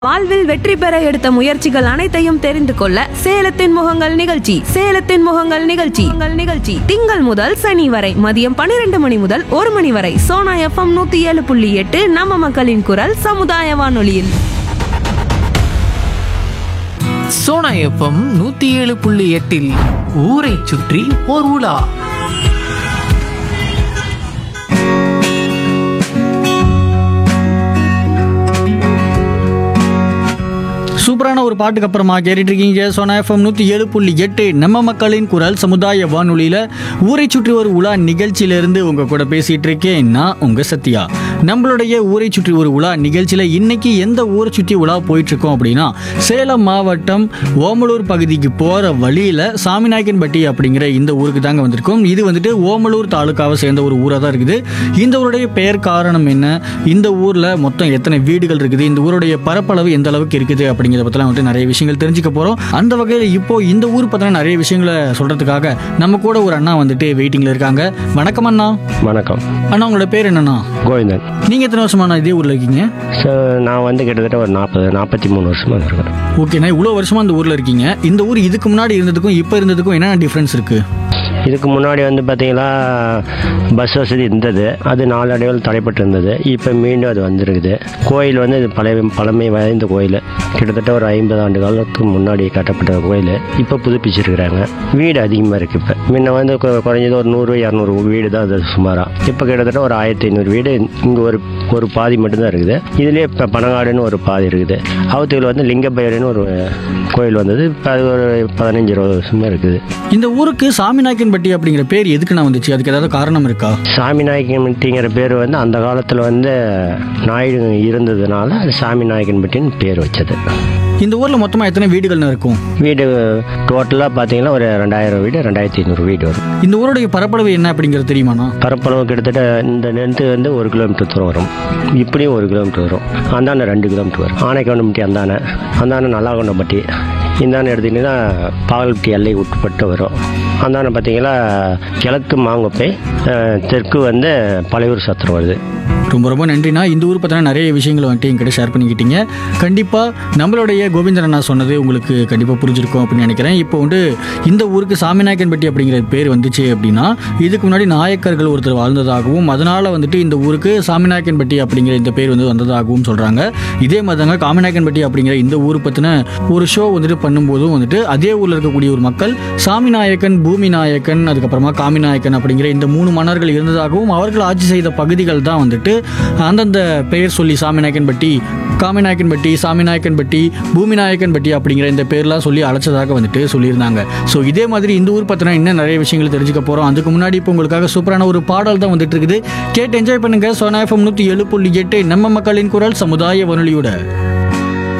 வாழ்வில் வெற்றி பெற எடுத்த முயற்சிகள் அனைத்தையும் தெரிந்து கொள்ள சேலத்தின் முகங்கள் நிகழ்ச்சி சேலத்தின் முகங்கள் நிகழ்ச்சி உங்கள் நிகழ்ச்சி திங்கள் முதல் சனி வரை மதியம் பன்னிரண்டு மணி முதல் ஒரு மணி வரை சோனா எஃப்எம் நூத்தி ஏழு புள்ளி எட்டு நம்ம மக்களின் குரல் சமுதாய வானொலியில் சோனா எஃப்எம் நூத்தி ஏழு புள்ளி எட்டில் ஊரை சுற்றி ஓர் உலா சூப்பரான ஒரு பாட்டுக்கு அப்புறமா கேட்டுட்டு இருக்கீங்க சோனா எஃப்எம் நூற்றி ஏழு புள்ளி எட்டு நம்ம மக்களின் குரல் சமுதாய வானொலியில் ஊரை சுற்றி ஒரு உலா நிகழ்ச்சியிலிருந்து உங்கள் கூட பேசிகிட்டு இருக்கேன் நான் உங்கள் சத்யா நம்மளுடைய ஊரை சுற்றி ஒரு உலா நிகழ்ச்சியில் இன்னைக்கு எந்த ஊரை சுற்றி உலா போயிட்டுருக்கோம் அப்படின்னா சேலம் மாவட்டம் ஓமலூர் பகுதிக்கு போகிற வழியில் சாமிநாயக்கன்பட்டி அப்படிங்கிற இந்த ஊருக்கு தாங்க வந்திருக்கோம் இது வந்துட்டு ஓமலூர் தாலுக்காவை சேர்ந்த ஒரு ஊராக தான் இருக்குது இந்த ஊருடைய பெயர் காரணம் என்ன இந்த ஊரில் மொத்தம் எத்தனை வீடுகள் இருக்குது இந்த ஊருடைய பரப்பளவு எந்த அளவுக்கு இருக்குது அப்படிங்கிறத பற்றிலாம் வந்துட்டு நிறைய விஷயங்கள் தெரிஞ்சுக்க போகிறோம் அந்த வகையில் இப்போ இந்த ஊர் பற்றின நிறைய விஷயங்களை சொல்கிறதுக்காக நம்ம கூட ஒரு அண்ணா வந்துட்டு வெயிட்டிங்கில் இருக்காங்க வணக்கம் அண்ணா வணக்கம் அண்ணா உங்களோட பேர் என்னண்ணா கோவிந்தன் நீங்கள் எத்தனை வருஷமா இதே ஊரில் இருக்கீங்க ஸோ நான் வந்து கிட்டத்தட்ட ஒரு நாற்பது நாற்பத்தி மூணு வருஷமாக இருக்கிறேன் ஓகேண்ணா இவ்வளோ வருஷமா இந்த ஊரில் இருக்கீங்க இந்த ஊர் இதுக்கு முன்னாடி இருந்ததுக்கும் இப்போ இருந்ததுக்கும் என்னென்ன டிஃப்ரென்ஸ் இருக்குது இதுக்கு முன்னாடி வந்து பார்த்தீங்கன்னா பஸ் வசதி இருந்தது அது நாளடைவில் தடைப்பட்டு இருந்தது இப்போ மீண்டும் அது வந்திருக்குது கோயில் வந்து இது பழைய பழமை வாய்ந்த கோயில் கிட்டத்தட்ட ஒரு ஐம்பது ஆண்டு காலத்துக்கு முன்னாடி கட்டப்பட்ட கோயில் இப்போ புதுப்பிச்சிருக்கிறாங்க வீடு அதிகமாக இருக்குது இப்போ முன்ன வந்து கொ- குறைஞ்சது ஒரு நூறு இரநூறு வீடு தான் அது சுமாராக இப்போ கிட்டத்தட்ட ஒரு ஆயிரத்தி ஐநூறு வீடு இங்கே ஒரு ஒரு பாதி மட்டும்தான் இருக்குது இதுலேயே இப்போ பனங்காடுன்னு ஒரு பாதி இருக்குது அவத்துக்கு வந்து லிங்கபைரன்னு ஒரு கோயில் வந்தது இப்போ அது ஒரு பதினஞ்சு இருபது வருஷமாக இருக்குது இந்த ஊருக்கு சாமிநாயக்கன்பட்டி அப்படிங்கிற பேர் எதுக்குண்ணா வந்துச்சு அதுக்கு ஏதாவது காரணம் இருக்கா சாமி நாயக்கன்பட்டிங்கிற பேர் வந்து அந்த காலத்தில் வந்து நாயுடு இருந்ததுனால அது சாமி நாயக்கன்பட்டின்னு பேர் வச்சது இந்த ஊரில் மொத்தமாக எத்தனை வீடுகள்னு இருக்கும் வீடு டோட்டலாக பார்த்தீங்கன்னா ஒரு ரெண்டாயிரம் வீடு ரெண்டாயிரத்தி ஐநூறு வீடு வரும் இந்த ஊருடைய பரப்பளவு என்ன அப்படிங்கிறது தெரியுமாண்ணா பரப்பளவு கிட்டத்தட்ட இந்த லென்த்து வந்து ஒரு கிலோமீட்டர் தூரம் வரும் இப்படியும் ஒரு கிலோமீட்டர் வரும் அந்தாண்ட ரெண்டு கிலோமீட்டர் வரும் ஆனைக்கவுண்டம்பட்டி அந்தானே அந்தானே நல்லாகொண்டம்பட்டி இந்தாண்ட எடுத்திங்கன்னா பாகல்பட்டி எல்லை உட்பட்டு வரும் அந்தாண்ட பார்த்தீங்கன்னா கிழக்கு மாங்குப்பை அஹ், தெற்கு வந்து பழையூர் சத்திரம் வருது ரொம்ப ரொம்ப நன்றிண்ணா இந்த ஊர் பற்றின நிறைய விஷயங்களை வந்துட்டு என்கிட்ட ஷேர் பண்ணிக்கிட்டீங்க கண்டிப்பாக நம்மளுடைய கோவிந்தன் அண்ணா சொன்னது உங்களுக்கு கண்டிப்பாக புரிஞ்சிருக்கும் அப்படின்னு நினைக்கிறேன் இப்போ வந்து இந்த ஊருக்கு சாமிநாயக்கன்பட்டி அப்படிங்கிற பேர் வந்துச்சு அப்படின்னா இதுக்கு முன்னாடி நாயக்கர்கள் ஒருத்தர் வாழ்ந்ததாகவும் அதனால் வந்துட்டு இந்த ஊருக்கு சாமிநாயக்கன்பட்டி அப்படிங்கிற இந்த பேர் வந்து வந்ததாகவும் சொல்கிறாங்க இதே மாதிரி தாங்க காமிநாயக்கன்பட்டி அப்படிங்கிற இந்த ஊர் பற்றின ஒரு ஷோ வந்துட்டு பண்ணும்போதும் வந்துட்டு அதே ஊரில் இருக்கக்கூடிய ஒரு மக்கள் சாமிநாயக்கன் பூமி நாயக்கன் அதுக்கப்புறமா காமிநாயக்கன் அப்படிங்கிற இந்த மூணு மன்னர்கள் இருந்ததாகவும் அவர்கள் ஆட்சி செய்த பகுதிகள் தான் வந்துட்டு அந்தந்த பெயர் சொல்லி சாமிநாயக்கன்பட்டி காமிநாயக்கன்பட்டி சாமிநாயக்கன்பட்டி பூமிநாயக்கன்பட்டி அப்படிங்கிற இந்த பேர்லாம் சொல்லி அழைச்சதாக வந்துட்டு சொல்லியிருந்தாங்க ஸோ இதே மாதிரி இந்த ஊர் பற்றின இன்னும் நிறைய விஷயங்கள் தெரிஞ்சுக்க போகிறோம் அதுக்கு முன்னாடி இப்போ உங்களுக்காக சூப்பரான ஒரு பாடல் தான் வந்துட்டு இருக்குது கேட்டு என்ஜாய் பண்ணுங்க சோனா எஃப்எம் நூற்றி ஏழு புள்ளி எட்டு நம்ம மக்களின் குரல் சமுதாய வானொலியோட